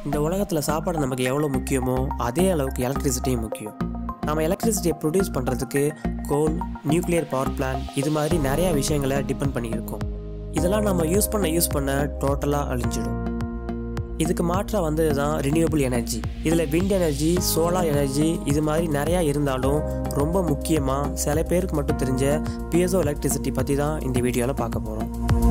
இந்த உலகத்தில் சாப்பாடு நமக்கு எவ்வளோ முக்கியமோ அதே அளவுக்கு எலக்ட்ரிசிட்டியும் முக்கியம் நம்ம எலக்ட்ரிசிட்டியை ப்ரொடியூஸ் பண்ணுறதுக்கு கோல் நியூக்ளியர் பவர் பிளான்ட் இது மாதிரி நிறையா விஷயங்களை டிபெண்ட் பண்ணியிருக்கோம் இதெல்லாம் நம்ம யூஸ் பண்ண யூஸ் பண்ண டோட்டலாக அழிஞ்சிடும் இதுக்கு மாற்றாக வந்தது தான் ரினியூவபிள் எனர்ஜி இதில் விண்ட் எனர்ஜி சோலார் எனர்ஜி இது மாதிரி நிறையா இருந்தாலும் ரொம்ப முக்கியமாக சில பேருக்கு மட்டும் தெரிஞ்ச பிஎஸ்ஓ எலக்ட்ரிசிட்டி பற்றி தான் இந்த வீடியோவில் பார்க்க போகிறோம்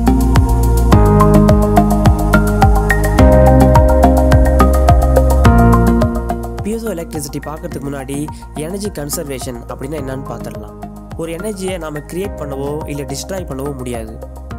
பிஎஸ்ஓ எலக்ட்ரிசிட்டி பார்க்கறதுக்கு முன்னாடி எனர்ஜி கன்சர்வேஷன் அப்படின்னா என்னன்னு பார்த்துடலாம் ஒரு எனர்ஜியை நாம் கிரியேட் பண்ணவோ இல்லை டிஸ்ட்ராய் பண்ணவோ முடியாது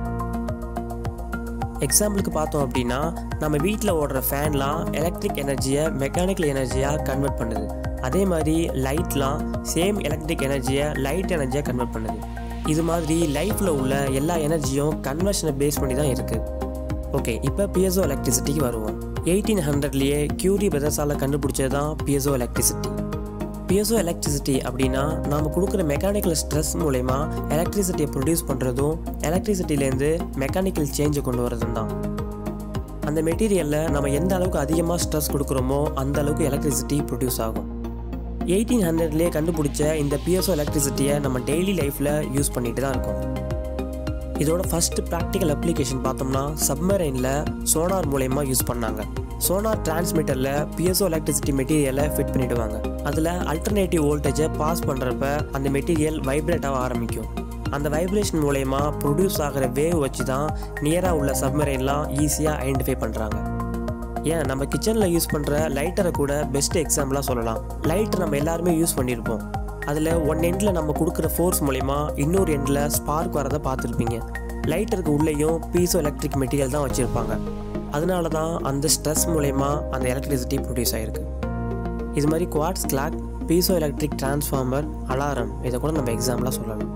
எக்ஸாம்பிளுக்கு பார்த்தோம் அப்படின்னா நம்ம வீட்டில் ஓடுற ஃபேன்லாம் எலக்ட்ரிக் எனர்ஜியை மெக்கானிக்கல் எனர்ஜியாக கன்வெர்ட் பண்ணுது அதே மாதிரி லைட்லாம் சேம் எலக்ட்ரிக் எனர்ஜியை லைட் எனர்ஜியாக கன்வெர்ட் பண்ணுது இது மாதிரி லைஃப்பில் உள்ள எல்லா எனர்ஜியும் கன்வர்ஷனை பேஸ் பண்ணி தான் இருக்குது ஓகே இப்போ பிஎஸ்ஓ எலக்ட்ரிசிட்டிக்கு வருவோம் எயிட்டீன் ஹண்ட்ரட்லேயே கியூரி பிரதர்ஸால் கண்டுபிடிச்சது தான் பிஎஸ்ஓ எலக்ட்ரிசிட்டி பிஎஸ்ஓ எலக்ட்ரிசிட்டி அப்படின்னா நாம் கொடுக்குற மெக்கானிக்கல் ஸ்ட்ரெஸ் மூலயமா எலக்ட்ரிசிட்டியை ப்ரொடியூஸ் பண்ணுறதும் எலக்ட்ரிசிட்டிலேருந்து மெக்கானிக்கல் சேஞ்சை கொண்டு வரதும் தான் அந்த மெட்டீரியலில் நம்ம எந்த அளவுக்கு அதிகமாக ஸ்ட்ரெஸ் கொடுக்குறோமோ அந்த அளவுக்கு எலக்ட்ரிசிட்டி ப்ரொடியூஸ் ஆகும் எயிட்டீன் ஹண்ட்ரட்லேயே கண்டுபிடிச்ச இந்த பிஎஸ்ஓ எலக்ட்ரிசிட்டியை நம்ம டெய்லி லைஃப்பில் யூஸ் பண்ணிட்டு தான் இருக்கோம் இதோட ஃபர்ஸ்ட் ப்ராக்டிக்கல் அப்ளிகேஷன் பார்த்தோம்னா சப்மரைனில் சோனார் மூலயமா யூஸ் பண்ணாங்க சோனார் டிரான்ஸ்மிட்டரில் பிஎஸ்ஓ எலக்ட்ரிசிட்டி மெட்டீரியலை ஃபிட் பண்ணிவிடுவாங்க அதில் அல்டர்னேட்டிவ் வோல்டேஜை பாஸ் பண்ணுறப்ப அந்த மெட்டீரியல் வைப்ரேட் ஆக ஆரம்பிக்கும் அந்த வைப்ரேஷன் மூலயமா ப்ரொடியூஸ் ஆகிற வேவ் வச்சு தான் நியராக உள்ள சப்மரைன்லாம் ஈஸியாக ஐடென்டிஃபை பண்ணுறாங்க ஏன் நம்ம கிச்சனில் யூஸ் பண்ணுற லைட்டரை கூட பெஸ்ட் எக்ஸாம்பிளாக சொல்லலாம் லைட் நம்ம எல்லாருமே யூஸ் பண்ணியிருப்போம் அதில் ஒன் எண்டில் நம்ம கொடுக்குற ஃபோர்ஸ் மூலயமா இன்னொரு எண்டில் ஸ்பார்க் வரதை பார்த்துருப்பீங்க லைட்டருக்கு உள்ளேயும் பீஸோ எலக்ட்ரிக் மெட்டீரியல் தான் வச்சுருப்பாங்க அதனால தான் அந்த ஸ்ட்ரெஸ் மூலயமா அந்த எலக்ட்ரிசிட்டி ப்ரொடியூஸ் ஆகிருக்கு இது மாதிரி quartz clock piezo electric transformer alarm இதை கூட நம்ம எக்ஸாம்பிளாக சொல்லலாம்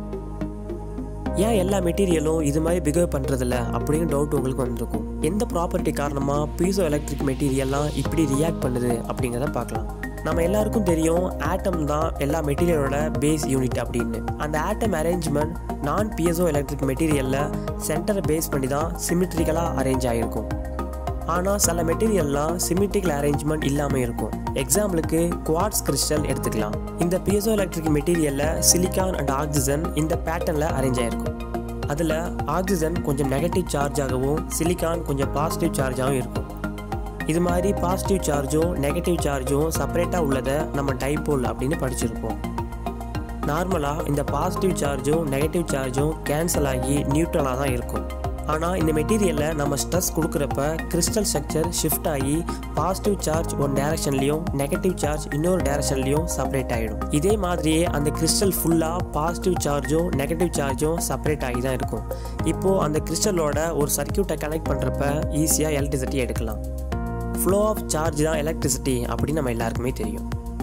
ஏன் எல்லா மெட்டீரியலும் இது மாதிரி பிகேவ் பண்ணுறதில்ல அப்படின்னு டவுட் உங்களுக்கு வந்திருக்கும் எந்த ப்ராப்பர்ட்டி காரணமாக பீஸோ எலக்ட்ரிக் மெட்டீரியல்லாம் இப்படி ரியாக்ட் பண்ணுது அப்படிங்கிறத பார்க்கலாம் நம்ம எல்லாருக்கும் தெரியும் ஆட்டம் தான் எல்லா மெட்டீரியலோட பேஸ் யூனிட் அப்படின்னு அந்த ஆட்டம் அரேஞ்ச்மெண்ட் நான் பிஎஸ்ஓ எலக்ட்ரிக் மெட்டீரியலில் சென்டரை பேஸ் பண்ணி தான் சிமிட்ரிக்கலாக அரேஞ்ச் ஆகிருக்கும் ஆனால் சில மெட்டீரியல்லாம் சிமிட்ரிக்கல் அரேஞ்ச்மெண்ட் இல்லாமல் இருக்கும் எக்ஸாம்பிளுக்கு குவாட்ஸ் கிறிஸ்டல் எடுத்துக்கலாம் இந்த பிஎஸ்ஓ எலக்ட்ரிக் மெட்டீரியலில் சிலிக்கான் அண்ட் ஆக்சிஜன் இந்த பேட்டர்னில் அரேஞ்ச் ஆகிருக்கும் அதில் ஆக்சிஜன் கொஞ்சம் நெகட்டிவ் சார்ஜாகவும் சிலிக்கான் கொஞ்சம் பாசிட்டிவ் சார்ஜாகவும் இருக்கும் இது மாதிரி பாசிட்டிவ் சார்ஜும் நெகட்டிவ் சார்ஜும் செப்பரேட்டாக உள்ளதை நம்ம டைபோல் அப்படின்னு படிச்சிருப்போம் நார்மலாக இந்த பாசிட்டிவ் சார்ஜும் நெகட்டிவ் சார்ஜும் கேன்சல் ஆகி நியூட்ரலாக தான் இருக்கும் ஆனால் இந்த மெட்டீரியலில் நம்ம ஸ்ட்ரெஸ் கொடுக்குறப்ப கிறிஸ்டல் ஸ்ட்ரக்சர் ஷிஃப்ட் ஆகி பாசிட்டிவ் சார்ஜ் ஒரு டேரக்ஷன்லையும் நெகட்டிவ் சார்ஜ் இன்னொரு டேரக்ஷன்லையும் செப்பரேட் ஆகிடும் இதே மாதிரியே அந்த கிறிஸ்டல் ஃபுல்லாக பாசிட்டிவ் சார்ஜும் நெகட்டிவ் சார்ஜும் செப்பரேட் ஆகி தான் இருக்கும் இப்போது அந்த கிறிஸ்டலோட ஒரு சர்க்கியூட்டை கனெக்ட் பண்ணுறப்ப ஈஸியாக எலக்ட்ரிசிட்டி எடுக்கலாம் ஃப்ளோ ஆஃப் சார்ஜ் தான் எலக்ட்ரிசிட்டி அப்படின்னு நம்ம எல்லாருக்குமே தெரியும்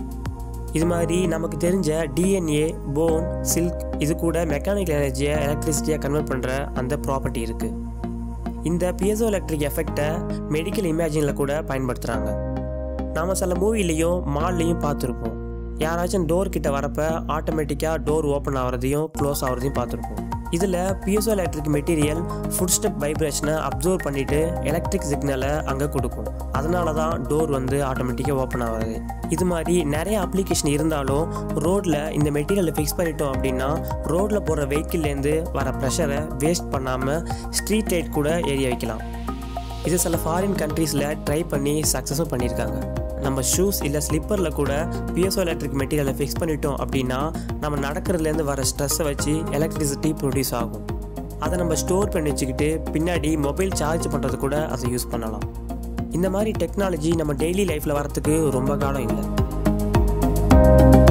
இது மாதிரி நமக்கு தெரிஞ்ச டிஎன்ஏ போன் சில்க் இது கூட மெக்கானிக்கல் எனர்ஜியை எலக்ட்ரிசிட்டியாக கன்வெர்ட் பண்ணுற அந்த ப்ராப்பர்ட்டி இருக்குது இந்த பிஎஸ்ஓ எலக்ட்ரிக் எஃபெக்டை மெடிக்கல் இமேஜினில் கூட பயன்படுத்துகிறாங்க நாம் சில மூவிலையும் மால்லையும் பார்த்துருப்போம் யாராச்சும் டோர் கிட்ட வரப்ப ஆட்டோமேட்டிக்காக டோர் ஓப்பன் ஆகிறதையும் க்ளோஸ் ஆகிறதையும் பார்த்துருப்போம் இதில் piezo electric material foot step வைப்ரேஷனை அப்சர்வ் பண்ணிவிட்டு எலக்ட்ரிக் சிக்னலை அங்கே கொடுக்கும் அதனால தான் டோர் வந்து ஆட்டோமேட்டிக்காக ஓப்பன் ஆகுது இது மாதிரி நிறைய அப்ளிகேஷன் இருந்தாலும் ரோட்டில் இந்த மெட்டீரியலை ஃபிக்ஸ் பண்ணிட்டோம் அப்படின்னா ரோட்டில் போகிற வெஹிக்கிள்லேருந்து வர ப்ரெஷரை வேஸ்ட் பண்ணாமல் ஸ்ட்ரீட் லைட் கூட ஏறி வைக்கலாம் இது சில ஃபாரின் கண்ட்ரீஸில் ட்ரை பண்ணி சக்ஸஸும் பண்ணியிருக்காங்க நம்ம ஷூஸ் இல்லை ஸ்லிப்பரில் கூட பிஎஸ்ஓ எலக்ட்ரிக் மெட்டீரியலை ஃபிக்ஸ் பண்ணிட்டோம் அப்படின்னா நம்ம நடக்கிறதுலேருந்து வர ஸ்ட்ரெஸ்ஸை வச்சு எலக்ட்ரிசிட்டி ப்ரொடியூஸ் ஆகும் அதை நம்ம ஸ்டோர் பண்ணி வச்சுக்கிட்டு பின்னாடி மொபைல் சார்ஜ் பண்ணுறது கூட அதை யூஸ் பண்ணலாம் இந்த மாதிரி டெக்னாலஜி நம்ம டெய்லி லைஃப்பில் வரத்துக்கு ரொம்ப காலம் இல்லை